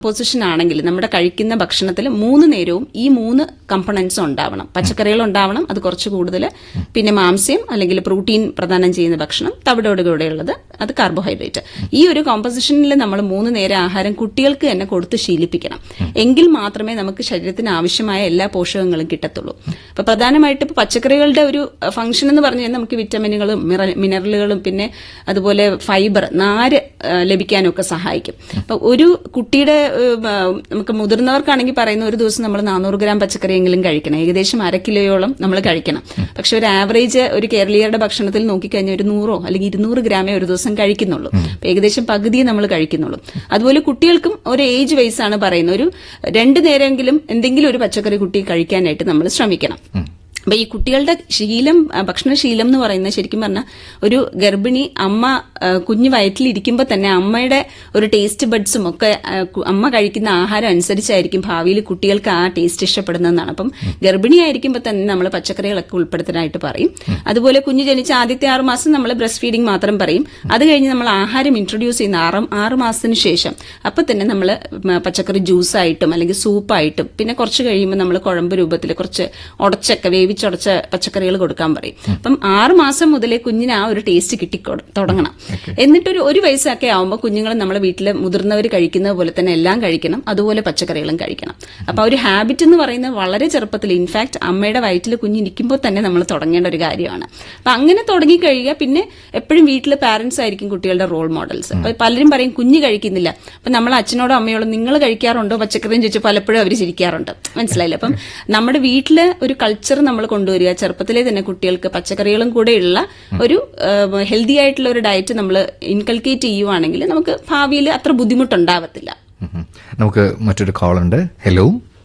Position ആണെങ്കിൽ നമ്മുടെ കഴിക്കുന്ന ഭക്ഷണത്തിൽ മൂന്ന് നേരവും ഈ മൂന്ന് കമ്പണൻസും ഉണ്ടാവണം പച്ചക്കറികൾ ഉണ്ടാവണം അത് കുറച്ച് കൂടുതൽ പിന്നെ മാംസ്യം അല്ലെങ്കിൽ പ്രോട്ടീൻ പ്രദാനം ചെയ്യുന്ന ഭക്ഷണം തവിടോട് കൂടെയുള്ളത് അത് കാർബോഹൈഡ്രേറ്റ് ഈ ഒരു കോമ്പസിഷനിൽ നമ്മൾ മൂന്ന് നേരം ആഹാരം കുട്ടികൾക്ക് തന്നെ കൊടുത്ത് ശീലിപ്പിക്കണം എങ്കിൽ മാത്രമേ നമുക്ക് ശരീരത്തിന് ആവശ്യമായ എല്ലാ പോഷകങ്ങളും കിട്ടത്തുള്ളൂ അപ്പൊ പ്രധാനമായിട്ട് ഇപ്പൊ പച്ചക്കറികളുടെ ഒരു ഫംഗ്ഷൻ എന്ന് പറഞ്ഞു കഴിഞ്ഞാൽ നമുക്ക് വിറ്റമിനുകളും മിറ- മിനറലുകളും പിന്നെ അതുപോലെ ഫൈബർ നാര് ആ, ലഭിക്കാനൊക്കെ സഹായിക്കും അപ്പൊ ഒരു കുട്ടിയുടെ ഏഹ്, ആ, നമുക്ക് മുതിർന്നവർക്കാണെങ്കിൽ പറയുന്ന ഒരു ദിവസം നമ്മൾ നാനൂറ് ഗ്രാം പച്ചക്കറിയെങ്കിലും കഴിക്കണം ഏകദേശം അര കിലോയോളം നമ്മൾ കഴിക്കണം പക്ഷെ ഒരു ആവറേജ് ഒരു കേരളീയരുടെ ഭക്ഷണത്തിൽ നോക്കിക്കഴിഞ്ഞാൽ ഒരു നൂറോ അല്ലെങ്കിൽ ഇരുന്നൂറ് ഗ്രാമേ ഒരു ദിവസം കഴിക്കുന്നുള്ളൂ അപ്പൊ ഏകദേശം പകുതിയെ നമ്മൾ കഴിക്കുന്നുള്ളൂ അതുപോലെ കുട്ടികൾക്കും ഒരു ഏജ് വൈസ് ആണ് പറയുന്നത് ഒരു രണ്ട് നേരമെങ്കിലും എന്തെങ്കിലും ഒരു പച്ചക്കറി കുട്ടി കഴിക്കാനായിട്ട് നമ്മൾ ശ്രമിക്കണം അപ്പൊ ഈ കുട്ടികളുടെ ശീലം ആ, ഭക്ഷണശീലം എന്ന് പറയുന്നത് ശരിക്കും പറഞ്ഞാൽ ഒരു ഗർഭിണി അമ്മ ആ, കുഞ്ഞ് വയറ്റിലിരിക്കുമ്പോൾ തന്നെ അമ്മയുടെ ഒരു ടേസ്റ്റ് ബഡ്സും ഒക്കെ ആ, കു- അമ്മ കഴിക്കുന്ന ആഹാരം അനുസരിച്ചായിരിക്കും ഭാവിയിൽ കുട്ടികൾക്ക് ആ ടേസ്റ്റ് ഇഷ്ടപ്പെടുന്നതെന്നാണ് അപ്പം ഗർഭിണിയായിരിക്കുമ്പോൾ തന്നെ നമ്മൾ പച്ചക്കറികളൊക്കെ ഉൾപ്പെടുത്താനായിട്ട് പറയും അതുപോലെ കുഞ്ഞ് ജനിച്ച ആദ്യത്തെ ആറ് മാസം നമ്മൾ ബ്രസ്റ്റ് ഫീഡിംഗ് മാത്രം പറയും അത് കഴിഞ്ഞ് നമ്മൾ ആഹാരം ഇൻട്രൊഡ്യൂസ് ചെയ്യുന്ന ആറ് ആറ് മാസത്തിന് ശേഷം അപ്പം തന്നെ നമ്മൾ പച്ചക്കറി ജ്യൂസായിട്ടും അല്ലെങ്കിൽ സൂപ്പായിട്ടും പിന്നെ കുറച്ച് കഴിയുമ്പോൾ നമ്മൾ കുഴമ്പ് രൂപത്തിൽ കുറച്ച് ഉടച്ചൊക്കെ വേവിച്ചുടച്ച പച്ചക്കറികൾ കൊടുക്കാൻ പറയും അപ്പം ആറ് മാസം മുതലേ കുഞ്ഞിന് ആ ഒരു ടേസ്റ്റ് കിട്ടി കൊ- തുടങ്ങണം എന്നിട്ടൊരു ഒരു വയസ്സൊക്കെ ആവുമ്പോൾ കുഞ്ഞുങ്ങൾ നമ്മളെ വീട്ടിൽ മുതിർന്നവർ കഴിക്കുന്നത് പോലെ തന്നെ എല്ലാം കഴിക്കണം അതുപോലെ പച്ചക്കറികളും കഴിക്കണം അപ്പൊ ആ ഒരു ഹാബിറ്റ് എന്ന് പറയുന്നത് വളരെ ചെറുപ്പത്തിൽ ഇൻഫാക്ട് അമ്മയുടെ വയറ്റിൽ കുഞ്ഞിരിക്കുമ്പോൾ തന്നെ നമ്മൾ തുടങ്ങേണ്ട ഒരു കാര്യമാണ് അപ്പൊ അങ്ങനെ തുടങ്ങി കഴിയുക പിന്നെ എപ്പോഴും വീട്ടിൽ പാരന്റ്സ് ആയിരിക്കും കുട്ടികളുടെ റോൾ മോഡൽസ് അപ്പൊ പലരും പറയും കുഞ്ഞ് കഴിക്കുന്നില്ല അപ്പൊ നമ്മൾ അച്ഛനോടോ അമ്മയോടോ നിങ്ങൾ കഴിക്കാറുണ്ടോ പച്ചക്കറിയും ചോദിച്ചു പലപ്പോഴും അവർ ചിരിക്കാറുണ്ട് മനസ്സിലായില്ലേ അപ്പം നമ്മുടെ വീട്ടില് ഒരു കൾച്ചർ നമ്മൾ കൊണ്ടുവരിക ചെറുപ്പത്തിലെ തന്നെ കുട്ടികൾക്ക് പച്ചക്കറികളും കൂടെയുള്ള ഒരു ഹെൽത്തി ആയിട്ടുള്ള ഒരു ഡയറ്റ് നമ്മൾ ഇൻകൾക്കേറ്റ് ചെയ്യുവാണെങ്കിൽ നമുക്ക് ഭാവിയിൽ അത്ര ബുദ്ധിമുട്ടുണ്ടാവത്തില്ല ഉം ഉം. നമുക്ക് മറ്റൊരു കോൾ ഉണ്ട് ഹലോ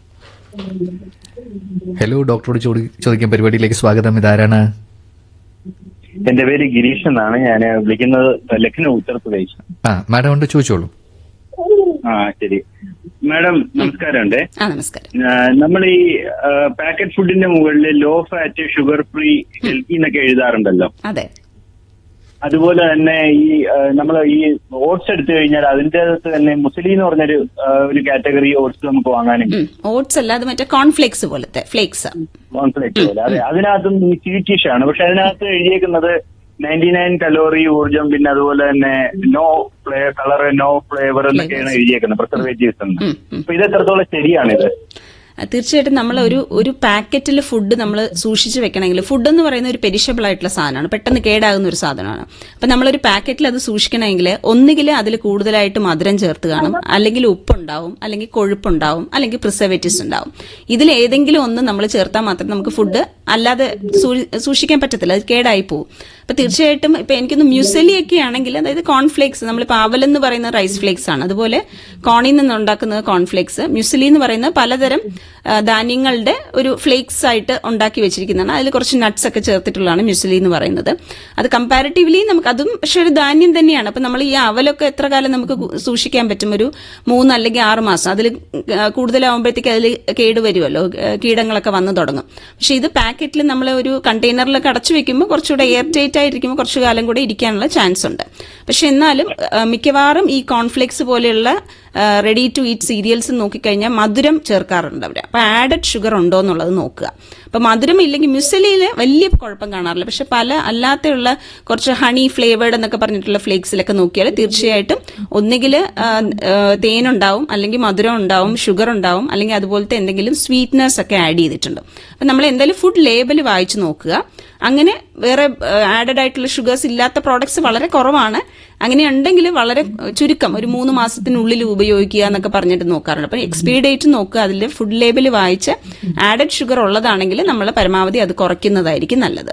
ഹലോ ഡോക്ടറോട് ചോദി- ചോദിക്കാൻ പരിപാടിയിലേക്ക് സ്വാഗതം ഇതാരാണ് എന്റെ പേര് ഗിരീഷ് എന്നാണ് ഞാൻ വിളിക്കുന്നത് ലക്നൗ ഉത്തർപ്രദേശ് ആ മാഡം ഉണ്ട് ചോദിച്ചോളൂ ആ ശരി മാഡം നമസ്കാരമുണ്ട് ആ നമസ്കാരം നമ്മൾ ഈ പാക്കറ്റ് ഫുഡിന്റെ മുകളിൽ low fat sugar free healthy എന്നൊക്കെ എഴുതാറുണ്ടല്ലോ അതെ അതുപോലെ തന്നെ ഈ നമ്മൾ ഈ ഓട്സ് എടുത്തു കഴിഞ്ഞാൽ അതിന്റെ അകത്ത് തന്നെ മുസ്ലിം എന്ന് പറഞ്ഞൊരു ആ, ഒരു കാറ്റഗറി ഓട്സ് നമുക്ക് വാങ്ങാനും ഓട്സ് അല്ല അത് മറ്റേ കോൺഫ്ലേക്സ് പോലത്തെ ഫ്ലേക്സ് കോൺഫ്ലെക്സ് പോലെ അതെ അതിനകത്തും ഈ സ്വീറ്റിഷ് ആണ് പക്ഷെ അതിനകത്ത് എഴുതിയേക്കുന്നത് നയൻറ്റി നയൻ കലോറി ഊർജം പിന്നെ അതുപോലെ തന്നെ no fla colour no flavour എന്നൊക്കെയാണ് എഴുതിയേക്കുന്നത് പ്രിസർവേറ്റീവ്സ് എന്ന് ഉം, ഉം. അപ്പൊ ഇത് എത്രത്തോളം ശരിയാണിത് ആ, തീർച്ചയായിട്ടും നമ്മൾ ഒരു ഒരു പാക്കറ്റിൽ ഫുഡ് നമ്മൾ സൂക്ഷിച്ച് വെക്കണമെങ്കിൽ ഫുഡ് എന്ന് പറയുന്ന ഒരു പെരിഷബിൾ ആയിട്ടുള്ള സാധനമാണ് പെട്ടെന്ന് കേടാകുന്ന ഒരു സാധനമാണ് അപ്പൊ നമ്മളൊരു പാക്കറ്റിൽ അത് സൂക്ഷിക്കണമെങ്കിൽ ഒന്നുകിൽ അതിൽ കൂടുതലായിട്ട് മധുരം ചേർത്ത് കാണും അല്ലെങ്കിൽ ഉപ്പുണ്ടാവും അല്ലെങ്കിൽ കൊഴുപ്പുണ്ടാവും അല്ലെങ്കിൽ പ്രിസർവേറ്റീവ്സ് ഉണ്ടാവും ഇതിൽ ഏതെങ്കിലും ഒന്ന് നമ്മൾ ചേർത്താൽ മാത്രം നമുക്ക് ഫുഡ് അല്ലാതെ സൂ- സൂക്ഷിക്കാൻ പറ്റത്തില്ല അത് കേടായി പോകും അപ്പൊ തീർച്ചയായിട്ടും ഇപ്പൊ എനിക്കൊന്ന് മ്യൂസലി ഒക്കെ ആണെങ്കിൽ അതായത് കോൺഫ്ലേക്സ് നമ്മളിപ്പോൾ അവലെന്ന് പറയുന്ന റൈസ് ഫ്ലേക്സ് ആണ് അതുപോലെ കോണിൽ നിന്ന് ഉണ്ടാക്കുന്നത് കോൺഫ്ലേക്സ് മ്യൂസലി എന്ന് പറയുന്ന പലതരം ആ, ധാന്യങ്ങളുടെ ഒരു ഫ്ലേക്സ് ആയിട്ട് ഉണ്ടാക്കി വെച്ചിരിക്കുന്നതാണ് അതിൽ കുറച്ച് നട്ട്സ് ഒക്കെ ചേർത്തിട്ടുള്ളതാണ് മ്യൂസലി എന്ന് പറയുന്നത് അത് കമ്പാരിറ്റീവ്ലി നമുക്ക് അതും പക്ഷെ ഒരു ധാന്യം തന്നെയാണ് അപ്പൊ നമ്മൾ ഈ അവലൊക്കെ എത്ര കാലം നമുക്ക് കു- സൂക്ഷിക്കാൻ പറ്റും ഒരു മൂന്ന് അല്ലെങ്കിൽ ആറ് മാസം അതിൽ കൂടുതലാവുമ്പോഴത്തേക്ക് അതിൽ കേട് വരുമല്ലോ ആ, കീടങ്ങളൊക്കെ വന്നു തുടങ്ങും പക്ഷെ ഇത് പാക്കറ്റിൽ നമ്മൾ ഒരു കണ്ടെയ്നറിലൊക്കെ അടച്ചു വെക്കുമ്പോൾ കുറച്ചുകൂടെ എയർ ടൈറ്റ് ആയിരിക്കുമ്പോൾ കുറച്ചു കാലം കൂടെ ഇരിക്കാനുള്ള ചാൻസ് ഉണ്ട് പക്ഷെ എന്നാലും ആ, മിക്കവാറും ഈ കോൺഫ്ലെക്സ് പോലെയുള്ള റെഡി ടു ഈറ്റ് സീരിയൽസ് നോക്കിക്കഴിഞ്ഞാൽ മധുരം ചേർക്കാറുണ്ട് അവർ അപ്പൊ ആഡഡ് ഷുഗർ ഉണ്ടോ എന്നുള്ളത് നോക്കുക അപ്പൊ മധുരം ഇല്ലെങ്കിൽ മ്യൂസലിയിൽ വലിയ കുഴപ്പം കാണാറില്ല പക്ഷെ പല അല്ലാത്തുള്ള കുറച്ച് ഹണി ഫ്ലേവേർഡ് എന്നൊക്കെ പറഞ്ഞിട്ടുള്ള ഫ്ലേക്സിലൊക്കെ നോക്കിയാൽ തീർച്ചയായിട്ടും ഒന്നുകിൽ തേനുണ്ടാവും അല്ലെങ്കിൽ മധുരം ഉണ്ടാവും ഷുഗർ ഉണ്ടാവും അല്ലെങ്കിൽ അതുപോലത്തെ എന്തെങ്കിലും സ്വീറ്റ്നസ് ഒക്കെ ആഡ് ചെയ്തിട്ടുണ്ട് അപ്പൊ നമ്മൾ എന്തായാലും ഫുഡ് ലേബൽ വായിച്ചു നോക്കുക അങ്ങനെ വേറെ ആഡഡ് ആയിട്ടുള്ള ഷുഗേഴ്സ് ഇല്ലാത്ത പ്രോഡക്ട്സ് വളരെ കുറവാണ് അങ്ങനെ ഉണ്ടെങ്കിൽ വളരെ ചുരുക്കം ഒരു മൂന്ന് മാസത്തിനുള്ളിൽ ഉപയോഗിക്കുക എന്നൊക്കെ പറഞ്ഞിട്ട് നോക്കാറുണ്ട് അപ്പൊ എക്സ്പയറി ഡേറ്റ് നോക്കുക അതിൽ ഫുഡ് ലേബൽ വായിച്ച് ആഡഡ് ഷുഗർ ഉള്ളതാണെങ്കിൽ നമ്മൾ പരമാവധി അത് കുറയ്ക്കുന്നതായിരിക്കും നല്ലത്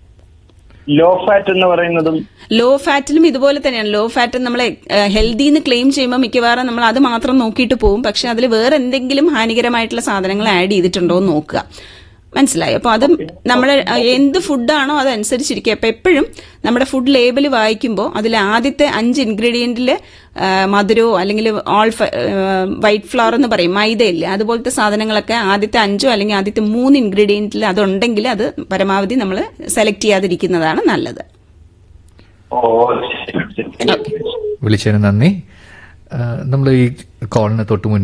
ലോ ഫാറ്റ് എന്ന് പറയുന്നതും ലോ ഫാറ്റിലും ഇതുപോലെ തന്നെയാണ് ലോ ഫാറ്റ് നമ്മൾ ഹെൽത്തി എന്ന് ക്ലെയിം ചെയ്യുമ്പോൾ മിക്കവാറും നമ്മൾ അത് മാത്രം നോക്കിയിട്ട് പോകും പക്ഷെ അതിൽ വേറെ എന്തെങ്കിലും ഹാനികരമായിട്ടുള്ള സാധനങ്ങൾ ആഡ് ചെയ്തിട്ടുണ്ടോ എന്ന് നോക്കുക മനസ്സിലായോ അപ്പോൾ അത് നമ്മുടെ എന്ത് ഫുഡാണോ അതനുസരിച്ചിരിക്കുക അപ്പോൾ എപ്പോഴും നമ്മുടെ ഫുഡ് ലേബൽ വായിക്കുമ്പോൾ അതിൽ ആദ്യത്തെ അഞ്ച് ഇൻഗ്രീഡിയൻറ്റിൽ മധുരമോ അല്ലെങ്കിൽ ഓൾ വൈറ്റ് ഫ്ലവർ എന്ന് പറയും മൈദയില്ലേ അതുപോലത്തെ സാധനങ്ങളൊക്കെ ആദ്യത്തെ അഞ്ചോ അല്ലെങ്കിൽ ആദ്യത്തെ മൂന്ന് ഇൻഗ്രീഡിയൻറ്റിൽ അതുണ്ടെങ്കിൽ അത് പരമാവധി നമ്മൾ സെലക്ട് ചെയ്യാതിരിക്കുന്നതാണ് നല്ലത് ഓ ശരി, ശരി. വിളിച്ചതിന് നന്ദി നമ്മൾ ഈ കോളിന് തൊട്ട് മുന്നേ